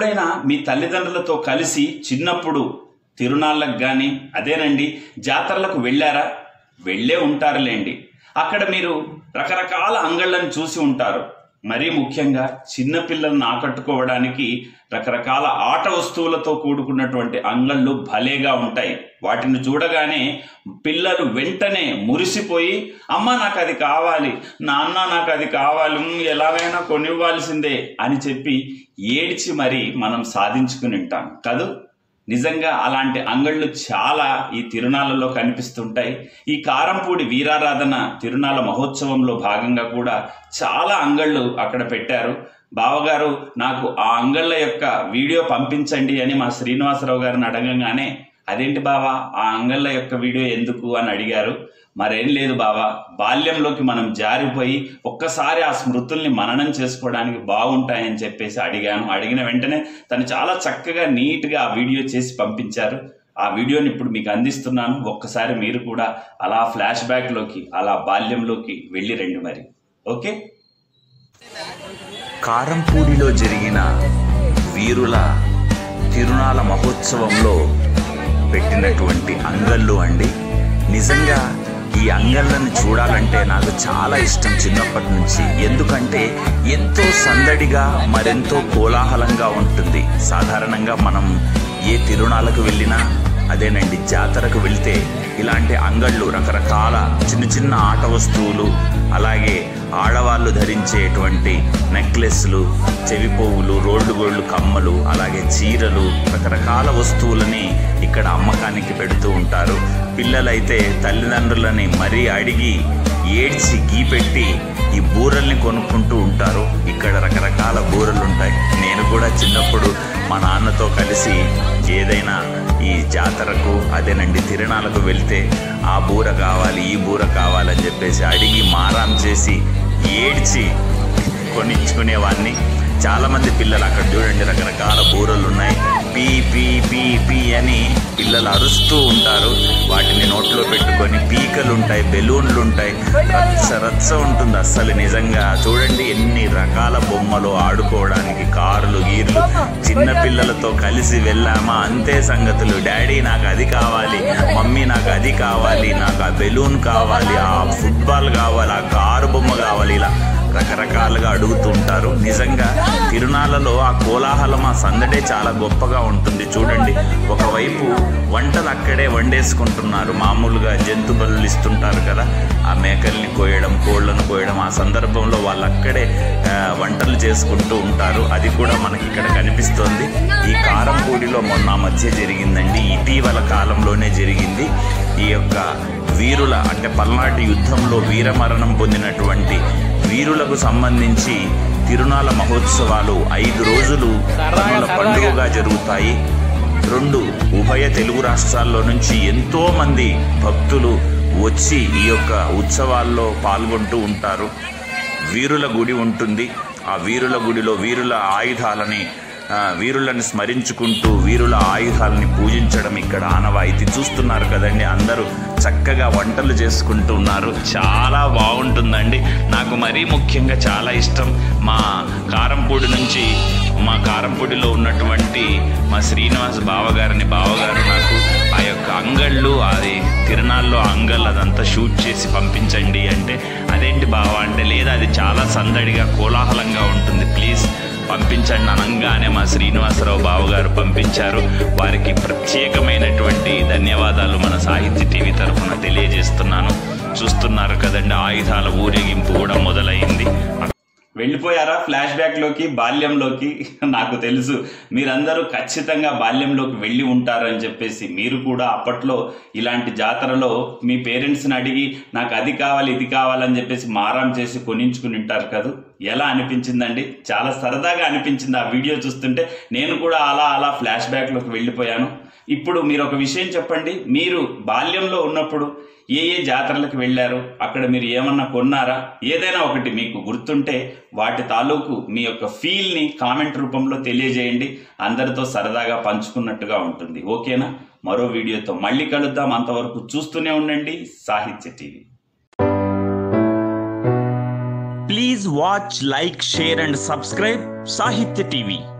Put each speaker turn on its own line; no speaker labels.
ఎప్పుడైనా మీ తల్లిదండ్రులతో కలిసి చిన్నప్పుడు తిరునాళ్ళకు కానీ అదేనండి జాతరలకు వెళ్ళారా వెళ్ళే ఉంటారులేండి అక్కడ మీరు రకరకాల అంగళ్ళను చూసి ఉంటారు మరీ ముఖ్యంగా చిన్నపిల్లలను ఆకట్టుకోవడానికి రకరకాల ఆట వస్తువులతో కూడుకున్నటువంటి అంగళ్ళు భలేగా ఉంటాయి వాటిని చూడగానే పిల్లలు వెంటనే మురిసిపోయి అమ్మ నాకు అది కావాలి నాన్న నాకు అది కావాలి ఉమ్, ఎలాగైనా కొనివ్వాల్సిందే అని చెప్పి ఏడ్చి మరి మనం సాధించుకుని ఉంటాం కదూ నిజంగా అలాంటి అంగళ్ళు చాలా ఈ తిరునాళ్ళలో కనిపిస్తుంటాయి ఈ కారంపూడి వీరారాధన తిరునాళ్ళ మహోత్సవంలో భాగంగా కూడా చాలా అంగళ్ళు అక్కడ పెట్టారు బావగారు నాకు ఆ అంగళ్ళ యొక్క వీడియో పంపించండి అని మా శ్రీనివాసరావు గారిని అడగంగానే అదేంటి బావా ఆ అంగళ్ళ యొక్క వీడియో ఎందుకు అని అడిగారు మరేం లేదు బావా బాల్యంలోకి మనం జారిపోయి ఒక్కసారి ఆ స్మృతుల్ని మననం చేసుకోవడానికి బాగుంటాయని చెప్పేసి అడిగాను అడిగిన వెంటనే తను చాలా చక్కగా నీట్గా ఆ వీడియో చేసి పంపించారు ఆ వీడియోని ఇప్పుడు మీకు అందిస్తున్నాను ఒక్కసారి మీరు కూడా అలా ఫ్లాష్ బ్యాక్లోకి అలా బాల్యంలోకి వెళ్ళి రండి మరి ఓకే
కారంపూడిలో జరిగిన వీరుల తిరునాల మహోత్సవంలో పెట్టినటువంటి అంగళ్ళు అండి నిజంగా ఈ అంగళ్ళని చూడాలంటే నాకు చాలా ఇష్టం చిన్నప్పటి నుంచి ఎందుకంటే ఎంతో సందడిగా మరెంతో కోలాహలంగా ఉంటుంది సాధారణంగా మనం ఏ తిరునాళ్ళకు వెళ్ళినా అదేనండి జాతరకు వెళ్తే ఇలాంటి అంగళ్ళు రకరకాల చిన్న చిన్న ఆట వస్తువులు అలాగే ఆడవాళ్ళు ధరించేటువంటి నెక్లెస్లు చెవి పువ్వులు రోడ్డు గోళ్ళు కమ్మలు అలాగే చీరలు రకరకాల వస్తువులని ఇక్కడ అమ్మకానికి పెడుతూ ఉంటారు పిల్లలైతే తల్లిదండ్రులని మరీ అడిగి ఏడ్చి గీపెట్టి ఈ బూరల్ని కొనుక్కుంటూ ఉంటారు ఇక్కడ రకరకాల బూరలు ఉంటాయి నేను కూడా చిన్నప్పుడు మా నాన్నతో కలిసి ఏదైనా ఈ జాతరకు అదేనండి తిరణాలకు వెళ్తే ఆ బూర కావాలి ఈ బూర కావాలని చెప్పేసి అడిగి మారాం చేసి ఏడ్చి కొనిచ్చుకునేవాడిని చాలా మంది పిల్లలు అక్కడ చూడండి రకరకాల బూరలు ఉన్నాయి పీ పీ పీ పీ అని పిల్లలు అరుస్తూ ఉంటారు వాటిని నోట్లో పెట్టుకొని పీకలు ఉంటాయి బెలూన్లు ఉంటాయి రచ్చ రచ్చ ఉంటుంది అస్సలు నిజంగా చూడండి ఎన్ని రకాల బొమ్మలు ఆడుకోవడానికి కారులు గీర్లు చిన్న పిల్లలతో కలిసి వెళ్ళామా అంతే సంగతులు డాడీ నాకు అది కావాలి మమ్మీ నాకు అది కావాలి నాకు ఆ బెలూన్ కావాలి ఆ ఫుట్బాల్ కావాలి ఆ కారు బొమ్మ కావాలి ఇలా రకరకాలుగా అడుగుతూ ఉంటారు నిజంగా తిరునాళ్ళలో ఆ కోలాహలం ఆ సందడే చాలా గొప్పగా ఉంటుంది చూడండి ఒకవైపు వంటలు అక్కడే వండేసుకుంటున్నారు మామూలుగా జంతు బలులు ఇస్తుంటారు కదా ఆ మేకల్ని కోయడం కోళ్ళను కోయడం ఆ సందర్భంలో వాళ్ళు అక్కడే ఆ, వంటలు చేసుకుంటూ ఉంటారు అది కూడా మనకి ఇక్కడ కనిపిస్తోంది ఈ కారంపూడిలో మొన్న మధ్య జరిగిందండి ఇటీవల కాలంలోనే జరిగింది ఈ యొక్క వీరుల అంటే పల్నాటి యుద్ధంలో వీరమరణం పొందినటువంటి వీరులకు సంబంధించి తిరునాళ్ళ మహోత్సవాలు ఐదు రోజులు కన్నుల పండుగగా జరుగుతాయి రెండు ఉభయ తెలుగు రాష్ట్రాల్లో నుంచి ఎంతో మంది భక్తులు వచ్చి ఈ యొక్క ఉత్సవాల్లో పాల్గొంటూ ఉంటారు వీరుల గుడి ఉంటుంది ఆ వీరుల గుడిలో వీరుల ఆయుధాలని ఆ, వీరులను స్మరించుకుంటూ వీరుల ఆయుధాలని పూజించడం ఇక్కడ ఆనవాయితీ చూస్తున్నారు కదండి అందరూ చక్కగా వంటలు చేసుకుంటూ ఉన్నారు చాలా బాగుంటుందండి నాకు మరీ ముఖ్యంగా చాలా ఇష్టం మా కారంపూడి నుంచి మా కారంపూడిలో ఉన్నటువంటి మా శ్రీనివాస్ బావగారిని బావగారు నాకు ఆ యొక్క అంగళ్ళు అది తిరునాళ్ళలో అంగళ్ళు అదంతా షూట్ చేసి పంపించండి అంటే అదేంటి బావ అంటే లేదా అది చాలా సందడిగా కోలాహలంగా ఉంటుంది ప్లీజ్ పంపించండి అనగానే మా శ్రీనివాసరావు బావగారు పంపించారు వారికి ప్రత్యేకమైనటువంటి ధన్యవాదాలు మన సాహిత్య టీవీ తరఫున తెలియజేస్తున్నాను చూస్తున్నారు కదండి ఆయుధాల ఊరేగింపు కూడా మొదలైంది
వెళ్ళిపోయారా ఫ్లాష్ బ్యాక్లోకి బాల్యంలోకి నాకు తెలుసు మీరందరూ ఖచ్చితంగా బాల్యంలోకి వెళ్ళి ఉంటారు అని చెప్పేసి మీరు కూడా అప్పట్లో ఇలాంటి జాతరలో మీ పేరెంట్స్ని అడిగి నాకు అది కావాలి ఇది కావాలని చెప్పేసి మారాం చేసి కొనించుకుని ఉంటారు కదా ఎలా అనిపించిందండి చాలా సరదాగా అనిపించింది ఆ వీడియో చూస్తుంటే నేను కూడా అలా అలా ఫ్లాష్ బ్యాక్లోకి వెళ్ళిపోయాను ఇప్పుడు మీరు ఒక విషయం చెప్పండి మీరు బాల్యంలో ఉన్నప్పుడు ఏ ఏ జాతరలకు వెళ్ళారు అక్కడ మీరు ఏమన్నా కొన్నారా ఏదైనా ఒకటి మీకు గుర్తుంటే వాటి తాలూకు మీ యొక్క ఫీల్ని కామెంట్ రూపంలో తెలియజేయండి అందరితో సరదాగా పంచుకున్నట్టుగా ఉంటుంది ఓకేనా మరో వీడియోతో మళ్ళీ కలుద్దాం అంతవరకు చూస్తూనే ఉండండి Sahitya TV
please watch like share and subscribe Sahitya TV